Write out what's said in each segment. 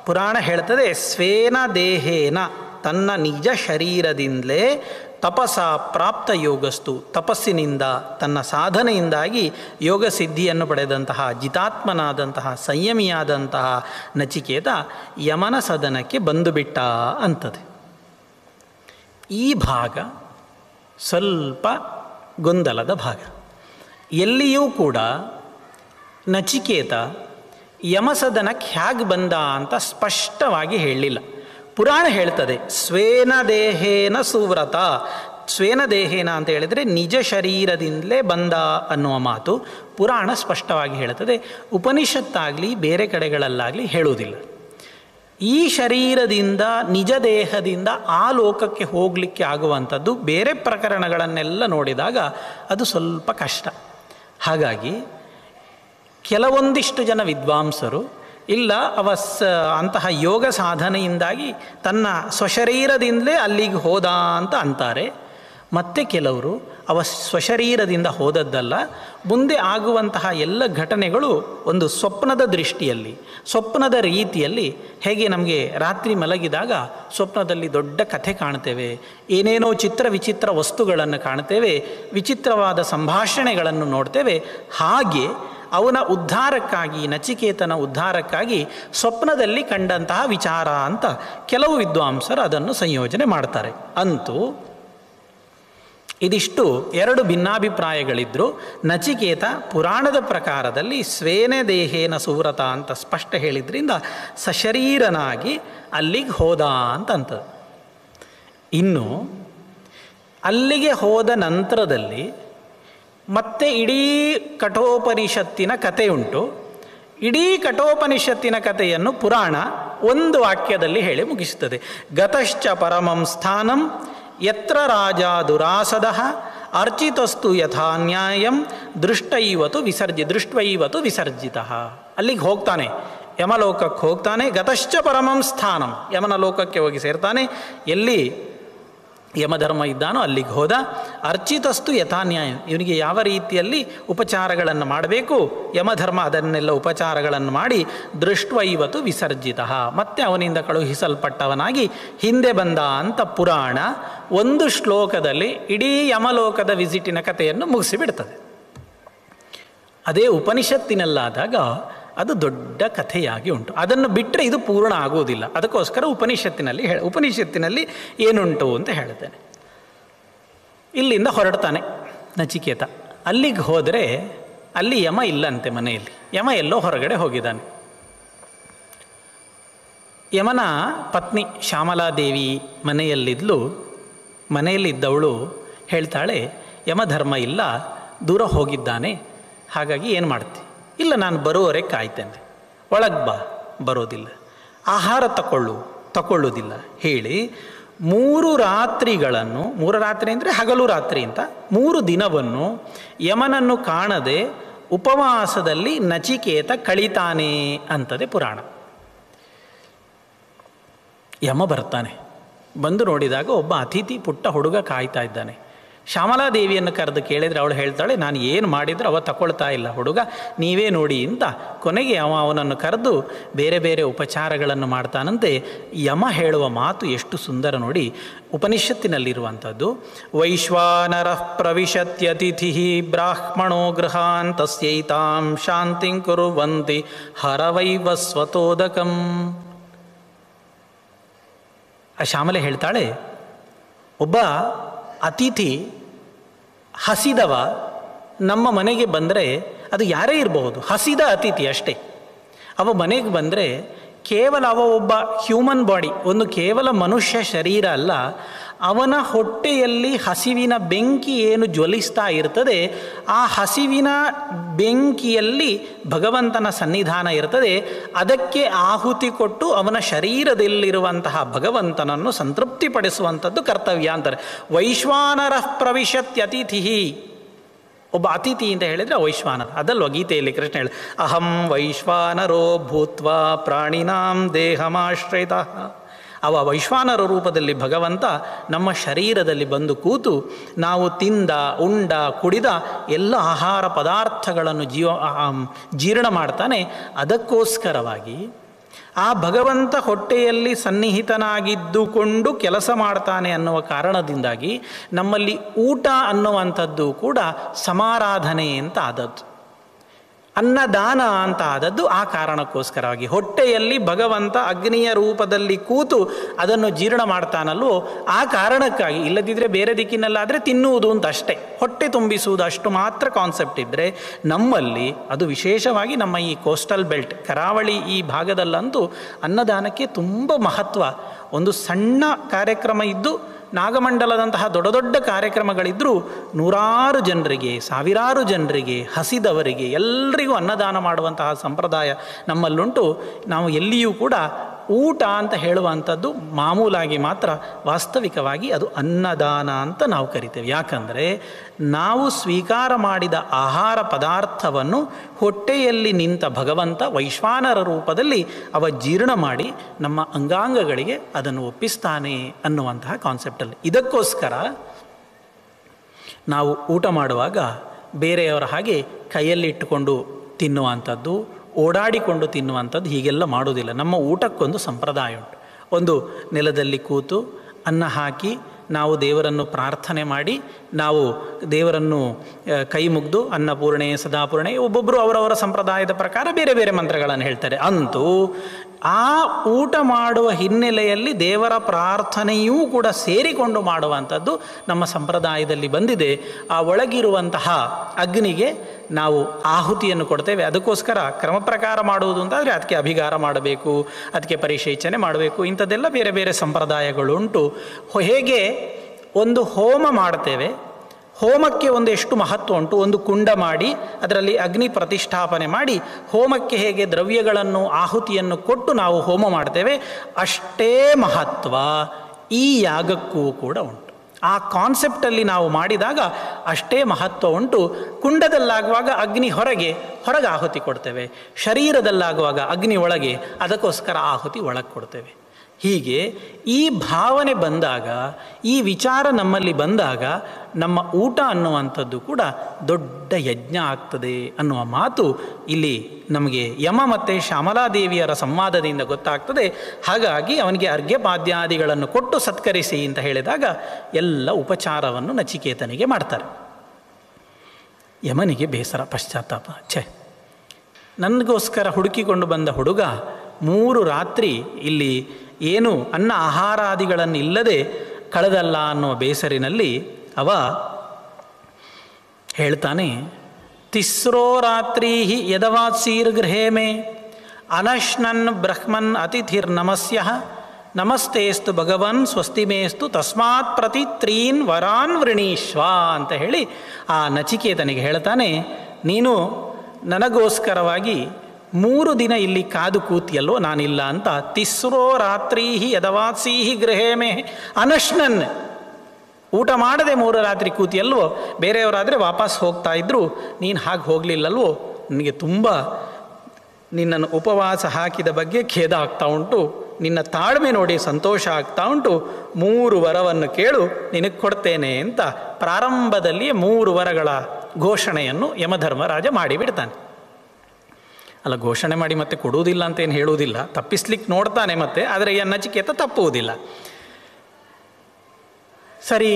ಪುರಾಣ ಹೇಳ್ತದೆ ಸ್ವೇನ ದೇಹೇನ ತನ್ನ ನಿಜ ಶರೀರದಿಂದಲೇ ತಪಸ ಪ್ರಾಪ್ತ ಯೋಗಸ್ತು ತಪಸ್ಸಿನಿಂದ ತನ್ನ ಸಾಧನೆಯಿಂದಾಗಿ ಯೋಗ ಸಿದ್ಧಿಯನ್ನು ಪಡೆದಂತಹ ಜಿತಾತ್ಮನಾದಂತಹ ಸಂಯಮಿಯಾದಂತಹ ನಚಿಕೇತ ಯಮನ ಸದನಕ್ಕೆ ಬಂದುಬಿಟ್ಟ ಅಂತದೆ ಈ ಭಾಗ ಸ್ವಲ್ಪ ಗೊಂದಲದ ಭಾಗ ಎಲ್ಲಿಯೂ ಕೂಡ ನಚಿಕೇತ ಯಮಸದನಕ್ಕೆ ಹೇಗೆ ಬಂದ ಅಂತ ಸ್ಪಷ್ಟವಾಗಿ ಹೇಳಲಿಲ್ಲ ಪುರಾಣ ಹೇಳ್ತದೆ ಸ್ವೇನ ದೇಹೇನ ಸುವ್ರತ ಸ್ವೇನ ದೇಹೇನ ಅಂತ ಹೇಳಿದರೆ ನಿಜ ಶರೀರದಿಂದಲೇ ಬಂದ ಅನ್ನುವ ಮಾತು ಪುರಾಣ ಸ್ಪಷ್ಟವಾಗಿ ಹೇಳ್ತದೆ ಉಪನಿಷತ್ತಾಗಲಿ ಬೇರೆ ಕಡೆಗಳಲ್ಲಾಗಲಿ ಹೇಳುವುದಿಲ್ಲ ಈ ಶರೀರದಿಂದ ನಿಜ ದೇಹದಿಂದ ಆ ಲೋಕಕ್ಕೆ ಹೋಗಲಿಕ್ಕೆ ಆಗುವಂಥದ್ದು ಬೇರೆ ಪ್ರಕರಣಗಳನ್ನೆಲ್ಲ ನೋಡಿದಾಗ ಅದು ಸ್ವಲ್ಪ ಕಷ್ಟ ಹಾಗಾಗಿ ಕೆಲವೊಂದಿಷ್ಟು ಜನ ವಿದ್ವಾಂಸರು ಇಲ್ಲ ಅವ ಸ ಅಂತಹ ಯೋಗ ಸಾಧನೆಯಿಂದಾಗಿ ತನ್ನ ಸ್ವಶರೀರದಿಂದಲೇ ಅಲ್ಲಿಗೆ ಹೋದ ಅಂತ ಅಂತಾರೆ ಮತ್ತು ಕೆಲವರು ಅವ ಸ್ವಶರೀರದಿಂದ ಹೋದದ್ದಲ್ಲ ಮುಂದೆ ಆಗುವಂತಹ ಎಲ್ಲ ಘಟನೆಗಳು ಒಂದು ಸ್ವಪ್ನದ ದೃಷ್ಟಿಯಲ್ಲಿ ಸ್ವಪ್ನದ ರೀತಿಯಲ್ಲಿ ಹೇಗೆ ನಮಗೆ ರಾತ್ರಿ ಮಲಗಿದಾಗ ಸ್ವಪ್ನದಲ್ಲಿ ದೊಡ್ಡ ಕಥೆ ಕಾಣ್ತೇವೆ ಏನೇನೋ ಚಿತ್ರ ವಿಚಿತ್ರ ವಸ್ತುಗಳನ್ನು ಕಾಣ್ತೇವೆ ವಿಚಿತ್ರವಾದ ಸಂಭಾಷಣೆಗಳನ್ನು ನೋಡ್ತೇವೆ ಹಾಗೆ ಅವನ ಉದ್ಧಾರಕ್ಕಾಗಿ ನಚಿಕೇತನ ಉದ್ಧಾರಕ್ಕಾಗಿ ಸ್ವಪ್ನದಲ್ಲಿ ಕಂಡಂತಹ ವಿಚಾರ ಅಂತ ಕೆಲವು ವಿದ್ವಾಂಸರು ಅದನ್ನು ಸಂಯೋಜನೆ ಮಾಡ್ತಾರೆ ಅಂತೂ ಇದಿಷ್ಟು ಎರಡು ಭಿನ್ನಾಭಿಪ್ರಾಯಗಳಿದ್ದರೂ ನಚಿಕೇತ ಪುರಾಣದ ಪ್ರಕಾರದಲ್ಲಿ ಸ್ವೇನೆ ದೇಹೇನ ಸುವ್ರತ ಅಂತ ಸ್ಪಷ್ಟ ಹೇಳಿದ್ರಿಂದ ಸಶರೀರನಾಗಿ ಅಲ್ಲಿಗೆ ಹೋದ ಅಂತ ಅಂತದೆ ಇನ್ನು ಅಲ್ಲಿಗೆ ಹೋದ ನಂತರದಲ್ಲಿ ಮತ್ತೆ ಇಡೀ ಕಠೋಪನಿಷತ್ತಿನ ಕಥೆಯುಂಟು ಇಡೀ ಕಠೋಪನಿಷತ್ತಿನ ಕಥೆಯನ್ನು ಪುರಾಣ ಒಂದು ವಾಕ್ಯದಲ್ಲಿ ಹೇಳಿ ಮುಗಿಸುತ್ತದೆ ಗತಶ್ಚ ಪರಮಂ ಸ್ಥಾನಂ ಯತ್ರ ರಾಜ ದುರಾಸದ ಅರ್ಚಿತಸ್ತು ಯಥಾ ನ್ಯಾಯಂ ದೃಷ್ಟೈವತು ವಿಸರ್ಜಿ ದೃಷ್ಟೈವತು ವಿಸರ್ಜಿತ ಅಲ್ಲಿಗೆ ಹೋಗ್ತಾನೆ ಯಮಲೋಕಕ್ಕೆ ಹೋಗ್ತಾನೆ ಗತಶ್ಚ ಪರಮಂ ಸ್ಥಾನಂ ಯಮನ ಲೋಕಕ್ಕೆ ಹೋಗಿ ಸೇರ್ತಾನೆ ಎಲ್ಲಿ ಯಮಧರ್ಮ ಇದ್ದಾನೋ ಅಲ್ಲಿಗೆ ಹೋದ ಅರ್ಚಿತಸ್ತು ಯಥಾನ್ಯಾಯ ಇವನಿಗೆ ಯಾವ ರೀತಿಯಲ್ಲಿ ಉಪಚಾರಗಳನ್ನು ಮಾಡಬೇಕು ಯಮಧರ್ಮ ಅದನ್ನೆಲ್ಲ ಉಪಚಾರಗಳನ್ನು ಮಾಡಿ ದೃಷ್ಟೈವತು ವಿಸರ್ಜಿತ ಮತ್ತೆ ಅವನಿಂದ ಕಳುಹಿಸಲ್ಪಟ್ಟವನಾಗಿ ಹಿಂದೆ ಬಂದ ಅಂತ ಪುರಾಣ ಒಂದು ಶ್ಲೋಕದಲ್ಲಿ ಇಡೀ ಯಮಲೋಕದ ವಿಸಿಟಿನ ಕಥೆಯನ್ನು ಮುಗಿಸಿಬಿಡ್ತದೆ ಅದೇ ಉಪನಿಷತ್ತಿನಲ್ಲಾದಾಗ ಅದು ದೊಡ್ಡ ಕಥೆಯಾಗಿ ಉಂಟು ಅದನ್ನು ಬಿಟ್ಟರೆ ಇದು ಪೂರ್ಣ ಆಗುವುದಿಲ್ಲ ಅದಕ್ಕೋಸ್ಕರ ಉಪನಿಷತ್ತಿನಲ್ಲಿ ಹೇಳ ಉಪನಿಷತ್ತಿನಲ್ಲಿ ಏನುಂಟು ಅಂತ ಹೇಳ್ತೇನೆ ಇಲ್ಲಿಂದ ಹೊರಡ್ತಾನೆ ನಚಿಕೇತ ಅಲ್ಲಿಗೆ ಹೋದರೆ ಅಲ್ಲಿ ಯಮ ಇಲ್ಲಂತೆ ಮನೆಯಲ್ಲಿ ಯಮ ಎಲ್ಲೋ ಹೊರಗಡೆ ಹೋಗಿದ್ದಾನೆ ಯಮನ ಪತ್ನಿ ಶ್ಯಾಮಲಾದೇವಿ ಮನೆಯಲ್ಲಿದ್ಲು ಮನೆಯಲ್ಲಿದ್ದವಳು ಹೇಳ್ತಾಳೆ ಯಮಧರ್ಮ ಇಲ್ಲ ದೂರ ಹೋಗಿದ್ದಾನೆ ಹಾಗಾಗಿ ಏನು ಮಾಡ್ತಿ ಇಲ್ಲ ನಾನು ಬರುವವರೆಗೆ ಕಾಯ್ತೇನೆ ಒಳಗೆ ಬಾ ಬರೋದಿಲ್ಲ ಆಹಾರ ತಗೊಳ್ಳು ತಗೊಳ್ಳೋದಿಲ್ಲ ಹೇಳಿ ಮೂರು ರಾತ್ರಿಗಳನ್ನು ಮೂರು ರಾತ್ರಿ ಅಂದರೆ ಹಗಲು ರಾತ್ರಿ ಅಂತ ಮೂರು ದಿನವನ್ನು ಯಮನನ್ನು ಕಾಣದೆ ಉಪವಾಸದಲ್ಲಿ ನಚಿಕೇತ ಕಳಿತಾನೆ ಅಂತದೆ ಪುರಾಣ ಯಮ ಬರ್ತಾನೆ ಬಂದು ನೋಡಿದಾಗ ಒಬ್ಬ ಅತಿಥಿ ಪುಟ್ಟ ಹುಡುಗ ಕಾಯ್ತಾ ಇದ್ದಾನೆ ಶ್ಯಾಮಲಾದೇವಿಯನ್ನು ಕರೆದು ಕೇಳಿದರೆ ಅವಳು ಹೇಳ್ತಾಳೆ ನಾನು ಏನು ಮಾಡಿದ್ರು ಅವ ತಗೊಳ್ತಾ ಇಲ್ಲ ಹುಡುಗ ನೀವೇ ನೋಡಿ ಅಂತ ಕೊನೆಗೆ ಅವ ಅವನನ್ನು ಕರೆದು ಬೇರೆ ಬೇರೆ ಉಪಚಾರಗಳನ್ನು ಮಾಡ್ತಾನಂತೆ ಯಮ ಹೇಳುವ ಮಾತು ಎಷ್ಟು ಸುಂದರ ನೋಡಿ ಉಪನಿಷತ್ತಿನಲ್ಲಿರುವಂಥದ್ದು ವೈಶ್ವಾನರ ಪ್ರವಿಶತ್ಯತಿಥಿ ಬ್ರಾಹ್ಮಣೋ ಗೃಹಾನ್ ತಸ್ಯೈತಾಂ ಶಾಂತಿಂ ಕುರುವಂತಿ ಹರವೈವ ಸ್ವತೋದಕಂ ಆ ಶ್ಯಾಮಲೆ ಹೇಳ್ತಾಳೆ ಒಬ್ಬ ಅತಿಥಿ ಹಸಿದವ ನಮ್ಮ ಮನೆಗೆ ಬಂದರೆ ಅದು ಯಾರೇ ಇರಬಹುದು ಹಸಿದ ಅತಿಥಿ ಅಷ್ಟೇ ಅವ ಮನೆಗೆ ಬಂದರೆ ಕೇವಲ ಅವ ಒಬ್ಬ ಹ್ಯೂಮನ್ ಬಾಡಿ ಒಂದು ಕೇವಲ ಮನುಷ್ಯ ಶರೀರ ಅಲ್ಲ ಅವನ ಹೊಟ್ಟೆಯಲ್ಲಿ ಹಸಿವಿನ ಬೆಂಕಿ ಏನು ಜ್ವಲಿಸ್ತಾ ಇರ್ತದೆ ಆ ಹಸಿವಿನ ಬೆಂಕಿಯಲ್ಲಿ ಭಗವಂತನ ಸನ್ನಿಧಾನ ಇರ್ತದೆ ಅದಕ್ಕೆ ಆಹುತಿ ಕೊಟ್ಟು ಅವನ ಶರೀರದಲ್ಲಿರುವಂತಹ ಭಗವಂತನನ್ನು ಸಂತೃಪ್ತಿಪಡಿಸುವಂಥದ್ದು ಕರ್ತವ್ಯ ಅಂತಾರೆ ವೈಶ್ವಾನರ ಪ್ರವಿಶತ್ಯತಿಥಿ ಒಬ್ಬ ಅತಿಥಿ ಅಂತ ಹೇಳಿದರೆ ವೈಶ್ವಾನರ ಅದಲ್ವ ಗೀತೆಯಲ್ಲಿ ಕೃಷ್ಣ ಹೇಳಿ ಅಹಂ ವೈಶ್ವಾನರೋ ಭೂತ್ವ ಪ್ರಾಣಿನಾಂ ದೇಹಮಾಶ್ರಿತ ಅವ ವೈಶ್ವಾನರ ರೂಪದಲ್ಲಿ ಭಗವಂತ ನಮ್ಮ ಶರೀರದಲ್ಲಿ ಬಂದು ಕೂತು ನಾವು ತಿಂದ ಉಂಡ ಕುಡಿದ ಎಲ್ಲ ಆಹಾರ ಪದಾರ್ಥಗಳನ್ನು ಜೀವ ಜೀರ್ಣ ಮಾಡ್ತಾನೆ ಅದಕ್ಕೋಸ್ಕರವಾಗಿ ಆ ಭಗವಂತ ಹೊಟ್ಟೆಯಲ್ಲಿ ಸನ್ನಿಹಿತನಾಗಿದ್ದುಕೊಂಡು ಕೆಲಸ ಮಾಡ್ತಾನೆ ಅನ್ನುವ ಕಾರಣದಿಂದಾಗಿ ನಮ್ಮಲ್ಲಿ ಊಟ ಅನ್ನುವಂಥದ್ದು ಕೂಡ ಸಮಾರಾಧನೆ ಅಂತ ಆದದ್ದು ಅನ್ನದಾನ ಅಂತ ಆದದ್ದು ಆ ಕಾರಣಕ್ಕೋಸ್ಕರವಾಗಿ ಹೊಟ್ಟೆಯಲ್ಲಿ ಭಗವಂತ ಅಗ್ನಿಯ ರೂಪದಲ್ಲಿ ಕೂತು ಅದನ್ನು ಜೀರ್ಣ ಮಾಡ್ತಾನಲ್ವೋ ಆ ಕಾರಣಕ್ಕಾಗಿ ಇಲ್ಲದಿದ್ದರೆ ಬೇರೆ ದಿಕ್ಕಿನಲ್ಲಾದರೆ ತಿನ್ನುವುದು ಅಂತ ಅಷ್ಟೇ ಹೊಟ್ಟೆ ತುಂಬಿಸುವುದು ಅಷ್ಟು ಮಾತ್ರ ಕಾನ್ಸೆಪ್ಟ್ ಇದ್ದರೆ ನಮ್ಮಲ್ಲಿ ಅದು ವಿಶೇಷವಾಗಿ ನಮ್ಮ ಈ ಕೋಸ್ಟಲ್ ಬೆಲ್ಟ್ ಕರಾವಳಿ ಈ ಭಾಗದಲ್ಲಂತೂ ಅನ್ನದಾನಕ್ಕೆ ತುಂಬ ಮಹತ್ವ ಒಂದು ಸಣ್ಣ ಕಾರ್ಯಕ್ರಮ ಇದ್ದು ನಾಗಮಂಡಲದಂತಹ ದೊಡ್ಡ ದೊಡ್ಡ ಕಾರ್ಯಕ್ರಮಗಳಿದ್ದರೂ ನೂರಾರು ಜನರಿಗೆ ಸಾವಿರಾರು ಜನರಿಗೆ ಹಸಿದವರಿಗೆ ಎಲ್ಲರಿಗೂ ಅನ್ನದಾನ ಮಾಡುವಂತಹ ಸಂಪ್ರದಾಯ ನಮ್ಮಲ್ಲುಂಟು ನಾವು ಎಲ್ಲಿಯೂ ಕೂಡ ಊಟ ಅಂತ ಹೇಳುವಂಥದ್ದು ಮಾಮೂಲಾಗಿ ಮಾತ್ರ ವಾಸ್ತವಿಕವಾಗಿ ಅದು ಅನ್ನದಾನ ಅಂತ ನಾವು ಕರಿತೇವೆ ಯಾಕಂದರೆ ನಾವು ಸ್ವೀಕಾರ ಮಾಡಿದ ಆಹಾರ ಪದಾರ್ಥವನ್ನು ಹೊಟ್ಟೆಯಲ್ಲಿ ನಿಂತ ಭಗವಂತ ವೈಶ್ವಾನರ ರೂಪದಲ್ಲಿ ಅವ ಜೀರ್ಣ ಮಾಡಿ ನಮ್ಮ ಅಂಗಾಂಗಗಳಿಗೆ ಅದನ್ನು ಒಪ್ಪಿಸ್ತಾನೆ ಅನ್ನುವಂತಹ ಕಾನ್ಸೆಪ್ಟಲ್ಲಿ ಇದಕ್ಕೋಸ್ಕರ ನಾವು ಊಟ ಮಾಡುವಾಗ ಬೇರೆಯವರ ಹಾಗೆ ಕೈಯಲ್ಲಿ ಇಟ್ಟುಕೊಂಡು ತಿನ್ನುವಂಥದ್ದು ಓಡಾಡಿಕೊಂಡು ತಿನ್ನುವಂಥದ್ದು ಹೀಗೆಲ್ಲ ಮಾಡೋದಿಲ್ಲ ನಮ್ಮ ಊಟಕ್ಕೊಂದು ಸಂಪ್ರದಾಯ ಉಂಟು ಒಂದು ನೆಲದಲ್ಲಿ ಕೂತು ಅನ್ನ ಹಾಕಿ ನಾವು ದೇವರನ್ನು ಪ್ರಾರ್ಥನೆ ಮಾಡಿ ನಾವು ದೇವರನ್ನು ಆ, ಕೈ ಮುಗಿದು ಅನ್ನಪೂರ್ಣೆ ಸದಾಪೂರ್ಣೆ ಒಬ್ಬೊಬ್ಬರು ಅವರವರ ಸಂಪ್ರದಾಯದ ಪ್ರಕಾರ ಬೇರೆ ಬೇರೆ ಮಂತ್ರಗಳನ್ನು ಹೇಳ್ತಾರೆ ಅಂತೂ ಆ ಊಟ ಮಾಡುವ ಹಿನ್ನೆಲೆಯಲ್ಲಿ ದೇವರ ಪ್ರಾರ್ಥನೆಯೂ ಕೂಡ ಸೇರಿಕೊಂಡು ಮಾಡುವಂಥದ್ದು ನಮ್ಮ ಸಂಪ್ರದಾಯದಲ್ಲಿ ಬಂದಿದೆ ಆ ಒಳಗಿರುವಂತಹ ಅಗ್ನಿಗೆ ನಾವು ಆಹುತಿಯನ್ನು ಕೊಡ್ತೇವೆ ಅದಕ್ಕೋಸ್ಕರ ಕ್ರಮ ಪ್ರಕಾರ ಮಾಡುವುದು ಅಂತಾದರೆ ಅದಕ್ಕೆ ಅಭಿಗಾರ ಮಾಡಬೇಕು ಅದಕ್ಕೆ ಪರಿಶೇಚನೆ ಮಾಡಬೇಕು ಇಂಥದ್ದೆಲ್ಲ ಬೇರೆ ಬೇರೆ ಸಂಪ್ರದಾಯಗಳುಂಟು ಹೊ- ಹೇಗೆ ಒಂದು ಹೋಮ ಮಾಡ್ತೇವೆ ಹೋಮಕ್ಕೆ ಒಂದು ಎಷ್ಟು ಮಹತ್ವ ಉಂಟು ಒಂದು ಕುಂಡ ಮಾಡಿ ಅದರಲ್ಲಿ ಅಗ್ನಿ ಪ್ರತಿಷ್ಠಾಪನೆ ಮಾಡಿ ಹೋಮಕ್ಕೆ ಹೇಗೆ ದ್ರವ್ಯಗಳನ್ನು ಆಹುತಿಯನ್ನು ಕೊಟ್ಟು ನಾವು ಹೋಮ ಮಾಡ್ತೇವೆ ಅಷ್ಟೇ ಮಹತ್ವ ಈ ಯಾಗಕ್ಕೂ ಕೂಡ ಉಂಟು ಆ ಕಾನ್ಸೆಪ್ಟಲ್ಲಿ ನಾವು ಮಾಡಿದಾಗ ಅಷ್ಟೇ ಮಹತ್ವ ಉಂಟು ಕುಂಡದಲ್ಲಾಗುವಾಗ ಅಗ್ನಿ ಹೊರಗೆ ಹೊರಗೆ ಆಹುತಿ ಕೊಡ್ತೇವೆ ಶರೀರದಲ್ಲಾಗುವಾಗ ಅಗ್ನಿ ಒಳಗೆ ಅದಕ್ಕೋಸ್ಕರ ಆಹುತಿ ಒಳಗೆ ಕೊಡ್ತೇವೆ ಹೀಗೆ ಈ ಭಾವನೆ ಬಂದಾಗ ಈ ವಿಚಾರ ನಮ್ಮಲ್ಲಿ ಬಂದಾಗ ನಮ್ಮ ಊಟ ಅನ್ನುವಂಥದ್ದು ಕೂಡ ದೊಡ್ಡ ಯಜ್ಞ ಆಗ್ತದೆ ಅನ್ನುವ ಮಾತು ಇಲ್ಲಿ ನಮಗೆ ಯಮ ಮತ್ತು ಶ್ಯಾಮಲಾದೇವಿಯರ ಸಂವಾದದಿಂದ ಗೊತ್ತಾಗ್ತದೆ ಹಾಗಾಗಿ ಅವನಿಗೆ ಅರ್ಘ್ಯಪಾದ್ಯಾದಿಗಳನ್ನು ಕೊಟ್ಟು ಸತ್ಕರಿಸಿ ಅಂತ ಹೇಳಿದಾಗ ಎಲ್ಲ ಉಪಚಾರವನ್ನು ನಚಿಕೇತನಿಗೆ ಮಾಡ್ತಾರೆ ಯಮನಿಗೆ ಬೇಸರ ಪಶ್ಚಾತ್ತಾಪ ಛೆ ನನಗೋಸ್ಕರ ಹುಡುಕಿಕೊಂಡು ಬಂದ ಹುಡುಗ ಮೂರು ರಾತ್ರಿ ಇಲ್ಲಿ ಏನು ಅನ್ನ ಆಹಾರಾದಿಗಳನ್ನು ಇಲ್ಲದೆ ಕಳೆದಲ್ಲ ಅನ್ನುವ ಬೇಸರಿನಲ್ಲಿ ಅವ ಹೇಳ್ತಾನೆ ತಿಸ್ರೋ ರಾತ್ರಿ ಯದವಾತ್ಸೀರ್ ಗೃಹೇ ಮೇ ಅನಶ್ನನ್ ಬ್ರಹ್ಮನ್ ಅತಿಥಿರ್ ನಮಸ್ಯ ನಮಸ್ತೇಸ್ತು ಭಗವನ್ ಸ್ವಸ್ತಿ ಮೇಸ್ತು ತಸ್ಮಾತ್ ಪ್ರತಿ ತ್ರೀನ್ ವರಾನ್ ವೃಣೀಶ್ವ ಅಂತ ಹೇಳಿ ಆ ನಚಿಕೇತನಿಗೆ ಹೇಳ್ತಾನೆ ನೀನು ನನಗೋಸ್ಕರವಾಗಿ ಮೂರು ದಿನ ಇಲ್ಲಿ ಕಾದು ಕೂತಿಯಲ್ವೋ ನಾನಿಲ್ಲ ಅಂತ ತಿಸ್ರೋ ರಾತ್ರಿ ಯದವಾತ್ಸೀಹಿ ಗೃಹೇ ಮೇ ಅನಶ್ನನ್ ಊಟ ಮಾಡದೆ ಮೂರು ರಾತ್ರಿ ಕೂತಿಯಲ್ವೋ ಬೇರೆಯವರಾದರೆ ವಾಪಸ್ ಹೋಗ್ತಾ ಇದ್ರು ನೀನು ಹಾಗೆ ಹೋಗಲಿಲ್ಲಲ್ವೋ ನನಗೆ ತುಂಬ ನಿನ್ನನ್ನು ಉಪವಾಸ ಹಾಕಿದ ಬಗ್ಗೆ ಖೇದ ಆಗ್ತಾ ಉಂಟು ನಿನ್ನ ತಾಳ್ಮೆ ನೋಡಿ ಸಂತೋಷ ಆಗ್ತಾ ಉಂಟು ಮೂರು ವರವನ್ನು ಕೇಳು ನಿನಗೆ ಕೊಡ್ತೇನೆ ಅಂತ ಪ್ರಾರಂಭದಲ್ಲಿಯೇ ಮೂರು ವರಗಳ ಘೋಷಣೆಯನ್ನು ಯಮಧರ್ಮರಾಜ ಮಾಡಿಬಿಡ್ತಾನೆ ಅಲ್ಲ ಘೋಷಣೆ ಮಾಡಿ ಮತ್ತೆ ಕೊಡುವುದಿಲ್ಲ ಅಂತ ಏನು ಹೇಳುವುದಿಲ್ಲ ತಪ್ಪಿಸ್ಲಿಕ್ಕೆ ನೋಡ್ತಾನೆ ಮತ್ತೆ ಆದರೆ ಈ ನಚಿಕೇತ ತಪ್ಪುವುದಿಲ್ಲ ಸರಿ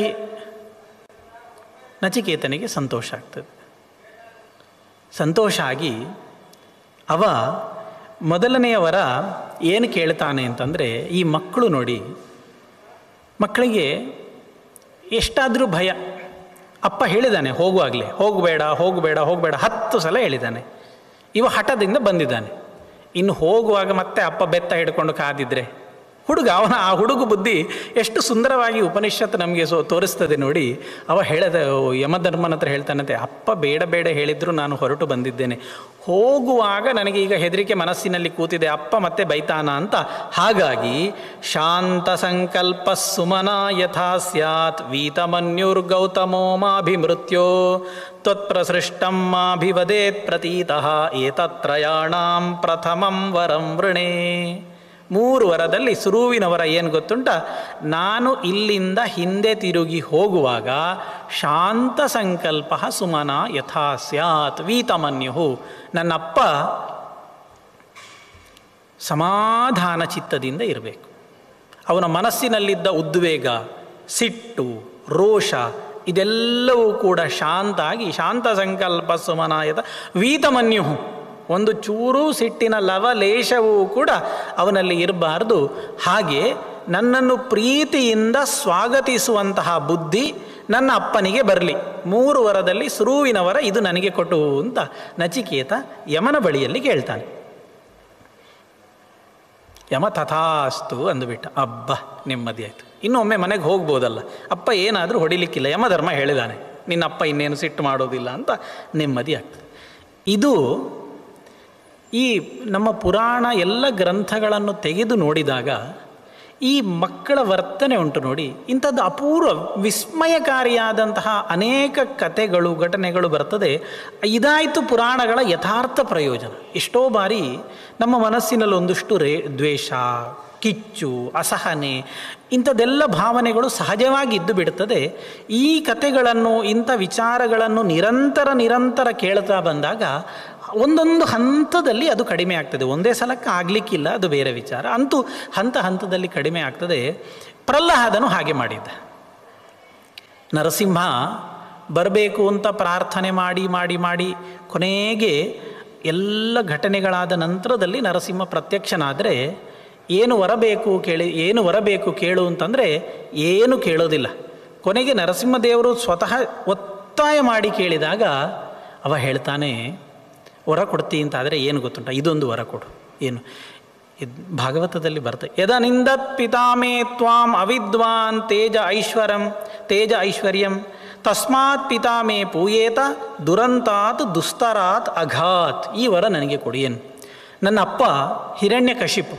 ನಚಿಕೇತನಿಗೆ ಸಂತೋಷ ಆಗ್ತದೆ ಸಂತೋಷ ಆಗಿ ಅವ ಮೊದಲನೆಯ ವರ ಏನು ಕೇಳ್ತಾನೆ ಅಂತಂದರೆ ಈ ಮಕ್ಕಳು ನೋಡಿ ಮಕ್ಕಳಿಗೆ ಎಷ್ಟಾದರೂ ಭಯ ಅಪ್ಪ ಹೇಳಿದ್ದಾನೆ ಹೋಗುವಾಗಲೇ ಹೋಗಬೇಡ ಹೋಗಬೇಡ ಹೋಗಬೇಡ ಹತ್ತು ಸಲ ಹೇಳಿದ್ದಾನೆ ಇವ ಹಠದಿಂದ ಬಂದಿದ್ದಾನೆ ಇನ್ನು ಹೋಗುವಾಗ ಮತ್ತೆ ಅಪ್ಪ ಬೆತ್ತ ಹಿಡ್ಕೊಂಡು ಕಾದಿದ್ರೆ ಹುಡುಗ ಅವನ ಆ ಹುಡುಗ ಬುದ್ಧಿ ಎಷ್ಟು ಸುಂದರವಾಗಿ ಉಪನಿಷತ್ತು ನಮಗೆ ಸೊ ತೋರಿಸ್ತದೆ ನೋಡಿ ಅವ ಹೇಳದ ಯಮಧರ್ಮನ ಹತ್ರ ಹೇಳ್ತಾನಂತೆ ಅಪ್ಪ ಬೇಡ ಬೇಡ ಹೇಳಿದ್ರು ನಾನು ಹೊರಟು ಬಂದಿದ್ದೇನೆ ಹೋಗುವಾಗ ನನಗೆ ಈಗ ಹೆದರಿಕೆ ಮನಸ್ಸಿನಲ್ಲಿ ಕೂತಿದೆ ಅಪ್ಪ ಮತ್ತೆ ಬೈತಾನ ಅಂತ ಹಾಗಾಗಿ ಶಾಂತ ಸಂಕಲ್ಪ ಸುಮನ ಯಥಾ ಸ್ಯಾತ್ ವೀತಮನ್ಯುರ್ಗೌತಮೋ ಮಾಭಿಮೃತ್ಯೋ ತ್ವತ್ಪ್ರಸೃಷ್ಟಂ ಮಾಭಿವದೇತ್ ಪ್ರತೀತಃ ಏತತ್ರಯಾಣಾಂ ಪ್ರಥಮಂ ವರಂ ವೃಣೇ ಮೂರು ವರದಲ್ಲಿ ಸುರುವಿನ ವರ ಏನು ಗೊತ್ತುಂಟ ನಾನು ಇಲ್ಲಿಂದ ಹಿಂದೆ ತಿರುಗಿ ಹೋಗುವಾಗ ಶಾಂತ ಸಂಕಲ್ಪ ಸುಮನ ಯಥಾ ಸ್ಯಾತ್ ವೀತಮನ್ಯು ನನ್ನಪ್ಪ ಸಮಾಧಾನ ಚಿತ್ತದಿಂದ ಇರಬೇಕು ಅವನ ಮನಸ್ಸಿನಲ್ಲಿದ್ದ ಉದ್ವೇಗ ಸಿಟ್ಟು ರೋಷ ಇದೆಲ್ಲವೂ ಕೂಡ ಶಾಂತ ಆಗಿ ಶಾಂತ ಸಂಕಲ್ಪ ಸುಮನಾಯತ ವೀತಮನ್ಯು ಒಂದು ಚೂರು ಸಿಟ್ಟಿನ ಲವಲೇಶವೂ ಕೂಡ ಅವನಲ್ಲಿ ಇರಬಾರ್ದು ಹಾಗೆ ನನ್ನನ್ನು ಪ್ರೀತಿಯಿಂದ ಸ್ವಾಗತಿಸುವಂತಹ ಬುದ್ಧಿ ನನ್ನ ಅಪ್ಪನಿಗೆ ಬರಲಿ ಮೂರು ವರದಲ್ಲಿ ಸುರುವಿನವರ ಇದು ನನಗೆ ಕೊಟ್ಟು ಅಂತ ನಚಿಕೇತ ಯಮನ ಬಳಿಯಲ್ಲಿ ಕೇಳ್ತಾನೆ ಯಮ ತಥಾಸ್ತು ಅಂದುಬಿಟ್ಟ ಅಬ್ಬ ನೆಮ್ಮದಿ ಆಯಿತು ಇನ್ನೊಮ್ಮೆ ಮನೆಗೆ ಹೋಗ್ಬೋದಲ್ಲ ಅಪ್ಪ ಏನಾದರೂ ಹೊಡಿಲಿಕ್ಕಿಲ್ಲ ಯಮಧರ್ಮ ಹೇಳಿದಾನೆ ನಿನ್ನ ಅಪ್ಪ ಇನ್ನೇನು ಸಿಟ್ಟು ಮಾಡೋದಿಲ್ಲ ಅಂತ ನೆಮ್ಮದಿ ಆಗ್ತದೆ ಇದು ಈ ನಮ್ಮ ಪುರಾಣ ಎಲ್ಲ ಗ್ರಂಥಗಳನ್ನು ತೆಗೆದು ನೋಡಿದಾಗ ಈ ಮಕ್ಕಳ ವರ್ತನೆ ಉಂಟು ನೋಡಿ ಇಂಥದ್ದು ಅಪೂರ್ವ ವಿಸ್ಮಯಕಾರಿಯಾದಂತಹ ಅನೇಕ ಕಥೆಗಳು ಘಟನೆಗಳು ಬರ್ತದೆ ಇದಾಯಿತು ಪುರಾಣಗಳ ಯಥಾರ್ಥ ಪ್ರಯೋಜನ ಎಷ್ಟೋ ಬಾರಿ ನಮ್ಮ ಮನಸ್ಸಿನಲ್ಲಿ ಒಂದಷ್ಟು ರೇ ದ್ವೇಷ ಕಿಚ್ಚು ಅಸಹನೆ ಇಂಥದ್ದೆಲ್ಲ ಭಾವನೆಗಳು ಸಹಜವಾಗಿ ಇದ್ದು ಬಿಡುತ್ತದೆ ಈ ಕಥೆಗಳನ್ನು ಇಂಥ ವಿಚಾರಗಳನ್ನು ನಿರಂತರ ನಿರಂತರ ಕೇಳ್ತಾ ಬಂದಾಗ ಒಂದೊಂದು ಹಂತದಲ್ಲಿ ಅದು ಕಡಿಮೆ ಆಗ್ತದೆ ಒಂದೇ ಸಲಕ್ಕೆ ಆಗಲಿಕ್ಕಿಲ್ಲ ಅದು ಬೇರೆ ವಿಚಾರ ಅಂತೂ ಹಂತ ಹಂತದಲ್ಲಿ ಕಡಿಮೆ ಆಗ್ತದೆ ಪ್ರಹ್ಲಾದನು ಹಾಗೆ ಮಾಡಿದ್ದ ನರಸಿಂಹ ಬರಬೇಕು ಅಂತ ಪ್ರಾರ್ಥನೆ ಮಾಡಿ ಮಾಡಿ ಮಾಡಿ ಕೊನೆಗೆ ಎಲ್ಲ ಘಟನೆಗಳಾದ ನಂತರದಲ್ಲಿ ನರಸಿಂಹ ಪ್ರತ್ಯಕ್ಷನಾದರೆ ಏನು ವರಬೇಕು ಕೇಳಿ ಏನು ವರಬೇಕು ಕೇಳು ಅಂತಂದರೆ ಏನು ಕೇಳೋದಿಲ್ಲ ಕೊನೆಗೆ ನರಸಿಂಹದೇವರು ಸ್ವತಃ ಒತ್ತಾಯ ಮಾಡಿ ಕೇಳಿದಾಗ ಅವ ಹೇಳ್ತಾನೆ ವರ ಕೊಡ್ತಿ ಅಂತಾದರೆ ಏನು ಗೊತ್ತುಂಟ ಇದೊಂದು ವರ ಕೊಡು ಏನು ಇದು ಭಾಗವತದಲ್ಲಿ ಬರ್ತದೆ ಯದನಿಂದ ಪಿತಾಮೇ ತ್ವಾಂ ಅವಿದ್ವಾನ್ ತೇಜ ಐಶ್ವರಂ ತೇಜ ಐಶ್ವರ್ಯಂ ತಸ್ಮಾತ್ ಪಿತಾಮೇ ಪೂಯೇತ ದುರಂತಾತ್ ದುಸ್ತರಾತ್ ಅಘಾತ್ ಈ ವರ ನನಗೆ ಕೊಡಿ ಏನು ನನ್ನ ಅಪ್ಪ ಹಿರಣ್ಯ ಕಶಿಪು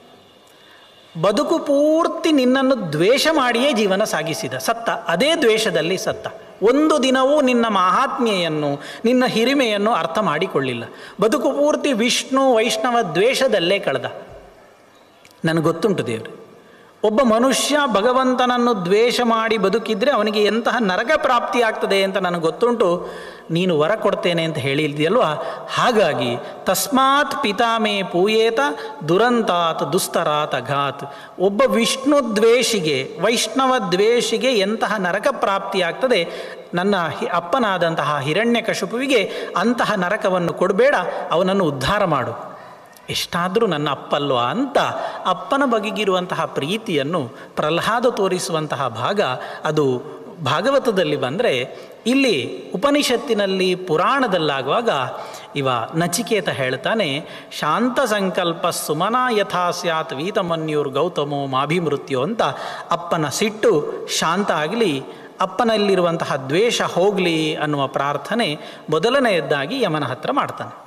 ಬದುಕು ಪೂರ್ತಿ ನಿನ್ನನ್ನು ದ್ವೇಷ ಮಾಡಿಯೇ ಜೀವನ ಸಾಗಿಸಿದ ಸತ್ತ ಅದೇ ದ್ವೇಷದಲ್ಲಿ ಸತ್ತ ಒಂದು ದಿನವೂ ನಿನ್ನ ಮಹಾತ್ಮೆಯನ್ನು ನಿನ್ನ ಹಿರಿಮೆಯನ್ನು ಅರ್ಥ ಮಾಡಿಕೊಳ್ಳಿಲ್ಲ ಬದುಕು ಪೂರ್ತಿ ವಿಷ್ಣು ವೈಷ್ಣವ ದ್ವೇಷದಲ್ಲೇ ಕಳೆದ ನನಗೆ ಗೊತ್ತುಂಟು ದೇವ್ರೆ ಒಬ್ಬ ಮನುಷ್ಯ ಭಗವಂತನನ್ನು ದ್ವೇಷ ಮಾಡಿ ಬದುಕಿದ್ರೆ ಅವನಿಗೆ ಎಂತಹ ನರಕ ಪ್ರಾಪ್ತಿ ಆಗ್ತದೆ ಅಂತ ನನಗೆ ಗೊತ್ತುಂಟು ನೀನು ವರ ಕೊಡ್ತೇನೆ ಅಂತ ಹೇಳಿದ್ಯಲ್ವಾ ಹಾಗಾಗಿ ತಸ್ಮಾತ್ ಪಿತಾಮೇ ಪೂಯೇತ ದುರಂತಾತ್ ದುಸ್ತರಾತ್ ಅಘಾತ್ ಒಬ್ಬ ವಿಷ್ಣು ದ್ವೇಷಿಗೆ ವೈಷ್ಣವ ದ್ವೇಷಿಗೆ ಎಂತಹ ನರಕ ಪ್ರಾಪ್ತಿ ಆಗ್ತದೆ ನನ್ನ ಹಿ ಅಪ್ಪನಾದಂತಹ ಹಿರಣ್ಯ ಕಶುಪುವಿಗೆ ಅಂತಹ ನರಕವನ್ನು ಕೊಡಬೇಡ ಅವನನ್ನು ಉದ್ಧಾರ ಮಾಡು ಎಷ್ಟಾದರೂ ನನ್ನ ಅಪ್ಪಲ್ವಾ ಅಂತ ಅಪ್ಪನ ಬಗೆಗಿರುವಂತಹ ಪ್ರೀತಿಯನ್ನು ಪ್ರಹ್ಲಾದ ತೋರಿಸುವಂತಹ ಭಾಗ ಅದು ಭಾಗವತದಲ್ಲಿ ಬಂದರೆ ಇಲ್ಲಿ ಉಪನಿಷತ್ತಿನಲ್ಲಿ ಪುರಾಣದಲ್ಲಾಗುವಾಗ ಇವ ನಚಿಕೇತ ಹೇಳ್ತಾನೆ ಶಾಂತ ಸಂಕಲ್ಪ ಸುಮನ ಯಥಾ ಸ್ಯಾತ್ ವೀತಮನ್ಯೂರ್ ಗೌತಮೋ ಮಾಭಿಮೃತ್ಯು ಅಂತ ಅಪ್ಪನ ಸಿಟ್ಟು ಶಾಂತ ಆಗಲಿ ಅಪ್ಪನಲ್ಲಿರುವಂತಹ ದ್ವೇಷ ಹೋಗಲಿ ಅನ್ನುವ ಪ್ರಾರ್ಥನೆ ಮೊದಲನೆಯದ್ದಾಗಿ ಯಮನ ಹತ್ರ ಮಾಡ್ತಾನೆ